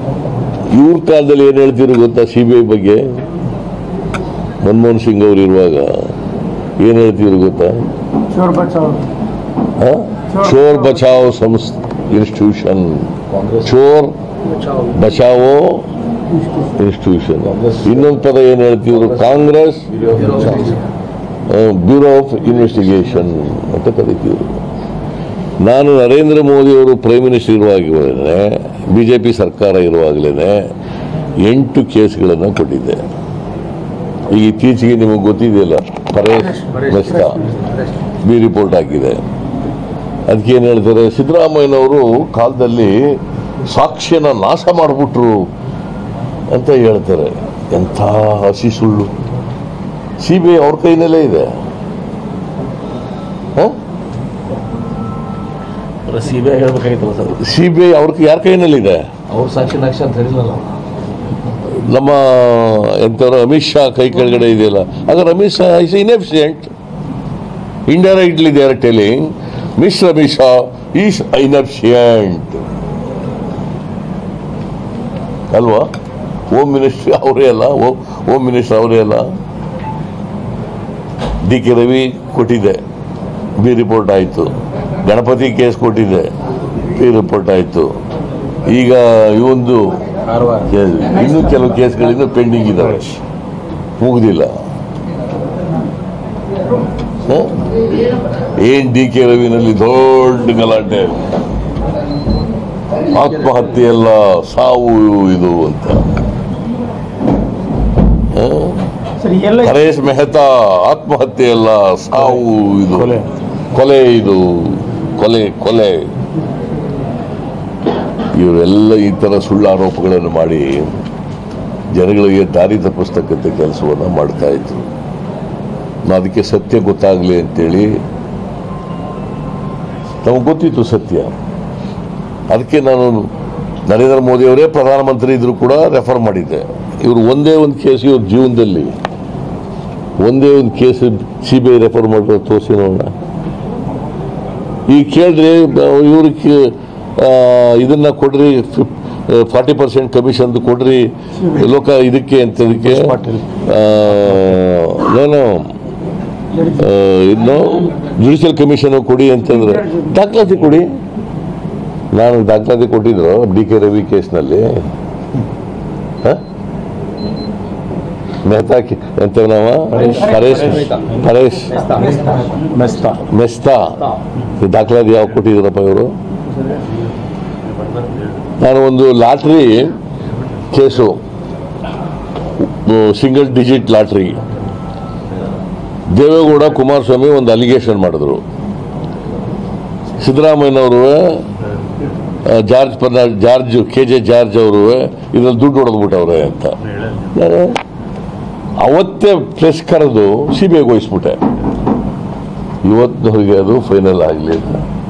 ಇವ್ರ ಕಾಲದಲ್ಲಿ ಏನು ಹೇಳ್ತಿದ್ರು ಗೊತ್ತಾ ಸಿ ಬಿ ಐ ಬಗ್ಗೆ ಮನಮೋಹನ್ ಸಿಂಗ್ ಅವರು ಇರುವಾಗ ಏನು ಹೇಳ್ತಿದ್ರು ಗೊತ್ತಾ ಚೋರ್ ಬಚಾವ್ ಹ? ಚೋರ್ ಬಚಾವ್ ಸಂಸ್ ಇನ್ಸ್ಟಿಟ್ಯೂಷನ್ ಚೋರ್ ಬಚಾವೋ ಇನ್ಸ್ಟಿಟ್ಯೂಷನ್ ಇನ್ನೊಂದು ಪದ ಏನು ಹೇಳ್ತಿದ್ರು ಕಾಂಗ್ರೆಸ್ ಬ್ಯೂರೋ ಆಫ್ ಇನ್ವೆಸ್ಟಿಗೇಷನ್ ಅಂತ ಕರಿತಿದ್ರು ನಾನು ನರೇಂದ್ರ ಮೋದಿ ಅವರು ಪ್ರೈಮ್ ಮಿನಿಸ್ಟರ್ ಇರುವಾಗಲೇ ಬಿ ಜೆ ಪಿ ಸರ್ಕಾರ ಇರುವಾಗಲೇ ಎಂಟು ಕೇಸ್ಗಳನ್ನು ಕೊಟ್ಟಿದ್ದೆ ಈಗ ಇತ್ತೀಚೆಗೆ ನಿಮಗೆ ಗೊತ್ತಿದೆಯಲ್ಲ ಪರೇಶ್ ಮೆಸ್ತಾ ಬಿ ರಿಪೋರ್ಟ್ ಹಾಕಿದೆ ಅದಕ್ಕೆ ಏನು ಹೇಳ್ತಾರೆ ಸಿದ್ದರಾಮಯ್ಯನವರು ಕಾಲದಲ್ಲಿ ಸಾಕ್ಷ್ಯನ ನಾಶ ಮಾಡಿಬಿಟ್ರು ಅಂತ ಹೇಳ್ತಾರೆ ಎಂಥ ಹಸಿ ಸುಳ್ಳು ಸಿ ಬಿ ಐ ಅವ್ರ ಕೈನಲ್ಲೇ ಇದೆ ಸಿ ಬಿ ಐ ಹೇಳ್ಬೇಕಾಗಿತ್ತಲ್ಲ ಸರ್ ಸಿ ಬಿ ಐ ಅವ್ರ ಯಾರ ಕೈನಲ್ಲಿದೆ ಅವ್ರ ಸಾಕ್ಷಿ ನಾಕ್ಷಿ ಅಂತ ಹೇಳಿದ್ರಲ್ಲ ನಮ್ಮ ಎಂಥವ್ರು ಅಮಿತ್ ಶಾ ಕೈ ಕೆಳಗಡೆ ಇದೆಯಲ್ಲ ಹಾಗಾದ್ರೆ Amit Shah is inefficient indirectly they are telling mister Amit Shah is inefficient ಅಲ್ವಾ ಹೋಮ್ ಮಿನಿಸ್ಟ್ರಿ ಅವರೇ ಅಲ್ಲ ಹೋಮ್ ಮಿನಿಸ್ಟರ್ ಅವರೇ ಅಲ್ಲ ಡಿ ಕೆ ರವಿ ಕೊಟ್ಟಿದೆ ಬಿ ರಿಪೋರ್ಟ್ ಆಯಿತು ಗಣಪತಿ ಕೇಸ್ ಕೊಟ್ಟಿದೆ ಬಿ ರಿಪೋರ್ಟ್ ಆಯಿತು ಈಗ ಇವೊಂದು ಕಾರವಾರ ಕೇಸ್- ಇನ್ನೂ ಕೆಲವು ಕೇಸ್ಗಳಿಂದ ಪೆಂಡಿಂಗ್ ಇದ್ದಾವೆ ಮುಗುದಿಲ್ಲ ಹ? ಏನ್ ಡಿ ಕೆ ರವಿನಲ್ಲಿ ದೊಡ್ಡ ಗಲಾಟೆ ಆತ್ಮಹತ್ಯೆ ಎಲ್ಲ ಸಾವು ಇದು ಅಂತ ಹ? ಸರ್ ಎಲ್ಲ ಹರೇಶ್ ಮೆಹ್ತಾ ಆತ್ಮಹತ್ಯೆ ಅಲ್ಲ ಸಾವು ಇದು ಕೊಲೆ. ಕೊಲೆ ಇದು ಕೊಲೆ ಕೊಲೆ ಇವರೆಲ್ಲ ಈ ತರ ಸುಳ್ಳು ಆರೋಪಗಳನ್ನು ಮಾಡಿ ಜನಗಳಿಗೆ ದಾರಿ ತಪ್ಪಿಸ್ತಕ್ಕಂಥ ಕೆಲಸವನ್ನು ಮಾಡ್ತಾ ಇದ್ರು ನಾ ಅದಕ್ಕೆ ಸತ್ಯ ಗೊತ್ತಾಗಲಿ ಅಂತೇಳಿ ನಮಗೆ ಗೊತ್ತಿತ್ತು ಸತ್ಯ ಅದಕ್ಕೆ ನಾನು ನರೇಂದ್ರ ಮೋದಿ ಅವರೇ ಪ್ರಧಾನಮಂತ್ರಿ ಇದ್ರು ಕೂಡ ರೆಫರ್ ಮಾಡಿದ್ದೆ ಇವರು ಒಂದೇ ಒಂದು ಕೇಸ್ ಇವ್ರ ಜೀವನದಲ್ಲಿ ಒಂದೇ ಒಂದು case C B I refer ಮಾಡಿರೋ ತೋರಿಸಿ ನೋಡೋಣ ಈಗ ಕೇಳ್ರಿ ಇವ್ರಿಗೆ ಇದನ್ನ ಕೊಡ್ರಿ ಫಾರ್ಟಿ ಪರ್ಸೆಂಟ್ ಕಮಿಷನ್ ಕೊಡ್ರಿ ಲೋಕ ಇದಕ್ಕೆ ಅಂತದಕ್ಕೆ ಪಾಟೀಲ್. ನಾನು ಇನ್ನು ಜುಡಿಷಿಯಲ್ ಕಮಿಷನ್ ಕೊಡಿ ಅಂತಂದ್ರೆ ದಾಖಲಾತಿ ಕೊಡಿ ನಾನು ದಾಖಲಾತಿ ಕೊಟ್ಟಿದ್ರು ಡಿ ಕೆ ರವಿ ಕೇಸ್ನಲ್ಲಿ ಹ? ಮೆಹ್ತಾ ಕಿ- ಎಂತ ನಾವ ಪರೇಶ್ ಪರೇಶ್ ಮೆಸ್ತಾ ಮೆಸ್ತಾ ಈ ದಾಖಲಾತಿ ಯಾವ ಕೊಟ್ಟಿದ್ರಪ್ಪ ಇವರು ನಾನು ಒಂದು lottery case single digit lottery Deve Gowda Kumaraswamy ಒಂದು ಅಲಿಗೇಷನ್ ಮಾಡಿದ್ರು ಸಿದ್ದರಾಮಯ್ಯನವರು George Fernand George K J George ಅವರು ಇದ್ರಲ್ಲಿ ದುಡ್ಡು ಹೊಡೆದ್ಬಿಟ್ಟವ್ರೆ ಅಂತ ನಾನು ಅವತ್ತೇ ಪ್ರೆಸ್ ಕರೆದು ಸಿ ಬಿ ಐಗೆ ವಹಿಸ್ಬಿಟ್ಟೆ ಇವತ್ತಿನವರೆಗೆ ಅದು ಫೈನಲ್ ಆಗಲಿಲ್ಲ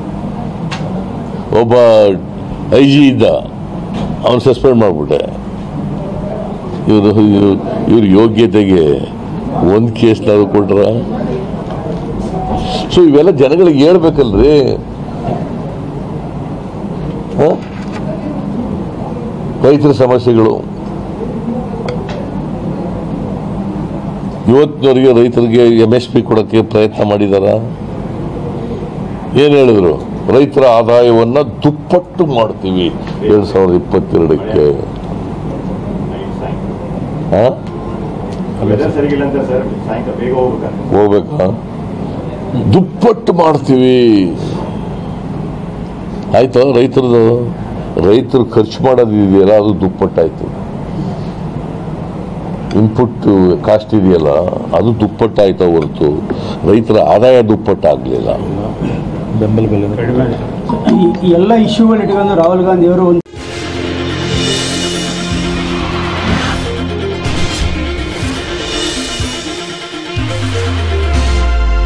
ಒಬ್ಬ ಐ ಜಿ ಇದ್ದ ಅವನು ಸಸ್ಪೆಂಡ್ ಮಾಡಿಬಿಟ್ಟೆ ಇವರು ಇವ್ರ ಯೋಗ್ಯತೆಗೆ ಒಂದು ಕೇಸ್ನಾದ್ರು ಕೊಟ್ರ ಸೊ ಇವೆಲ್ಲ ಜನಗಳಿಗೆ ಹೇಳ್ಬೇಕಲ್ರಿ ಹ? ರೈತರ ಸಮಸ್ಯೆಗಳು ಇವತ್ತಿನವರೆಗೆ ರೈತರಿಗೆ ಎಂ ಎಸ್ ಪಿ ಕೊಡೋಕ್ಕೆ ಪ್ರಯತ್ನ ಮಾಡಿದಾರ ಏನು ಹೇಳಿದ್ರು ರೈತರ ಆದಾಯವನ್ನ ದುಪ್ಪಟ್ಟು ಮಾಡ್ತೀವಿ ಎರಡ್ ಸಾವಿರದ ಇಪ್ಪತ್ತೆರಡಕ್ಕೆ ಆ? ವೆದರ್ ಸರಿಗಿಲ್ಲ ಅಂತ ಸರ್ ಸಾಯಂಕಾಲ ಬೇಗ ಹೋಗ್ಬೇಕಂತ ಹೋಗ್ಬೇಕಾ ದುಪ್ಪಟ್ಟು ಮಾಡ್ತೀವಿ ಆಯ್ತು ರೈತರದು ರೈತರು ಖರ್ಚು ಮಾಡೋದು ಇದೆಯಲ್ಲ ಅದು ದುಪ್ಪಟ್ಟಾಯ್ತು ಇನ್ಪುಟ್ ಕಾಸ್ಟ್ ಇದೆಯಲ್ಲ ಅದು ದುಪ್ಪಟ್ಟಾಯ್ತು ಹೊರತು ರೈತರ ಆದಾಯ ದುಪ್ಪಟ್ಟಾಗಲಿಲ್ಲ ಬೆಂಬಲ ಬೆಲೆ ಈ ಈ ಎಲ್ಲ ಇಶ್ಯೂಗಳು ಇಟ್ಕೊಂಡು ರಾಹುಲ್ ಗಾಂಧಿ ಅವರು ಒಂದು